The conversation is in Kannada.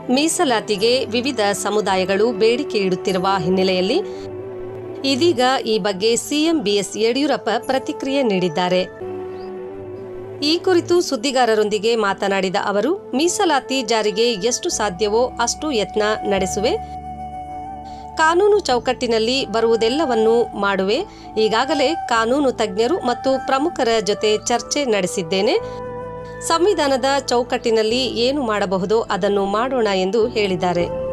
ಮೀಸಲಾತಿಗೆ ವಿವಿಧ ಸಮುದಾಯಗಳು ಬೇಡಿಕೆ ಇಡುತ್ತಿರುವ ಹಿನ್ನೆಲೆಯಲ್ಲಿ ಇದೀಗ ಈ ಬಗ್ಗೆ ಸಿಎಂ ಬಿಎಸ್ ಯಡಿಯೂರಪ್ಪ ಪ್ರತಿಕ್ರಿಯೆ ನೀಡಿದ್ದಾರೆ ಈ ಕುರಿತು ಸುದ್ದಿಗಾರರೊಂದಿಗೆ ಮಾತನಾಡಿದ ಅವರು ಮೀಸಲಾತಿ ಜಾರಿಗೆ ಎಷ್ಟು ಸಾಧ್ಯವೋ ಅಷ್ಟು ಯತ್ನ ನಡೆಸುವೆ ಕಾನೂನು ಚೌಕಟ್ಟಿನಲ್ಲಿ ಬರುವುದೆಲ್ಲವನ್ನೂ ಮಾಡುವೆ ಈಗಾಗಲೇ ಕಾನೂನು ತಜ್ಞರು ಮತ್ತು ಪ್ರಮುಖರ ಜೊತೆ ಚರ್ಚೆ ನಡೆಸಿದ್ದೇನೆ ಸಂವಿಧಾನದ ಚೌಕಟ್ಟಿನಲ್ಲಿ ಏನು ಮಾಡಬಹುದೋ ಅದನ್ನು ಮಾಡೋಣ ಎಂದು ಹೇಳಿದ್ದಾರೆ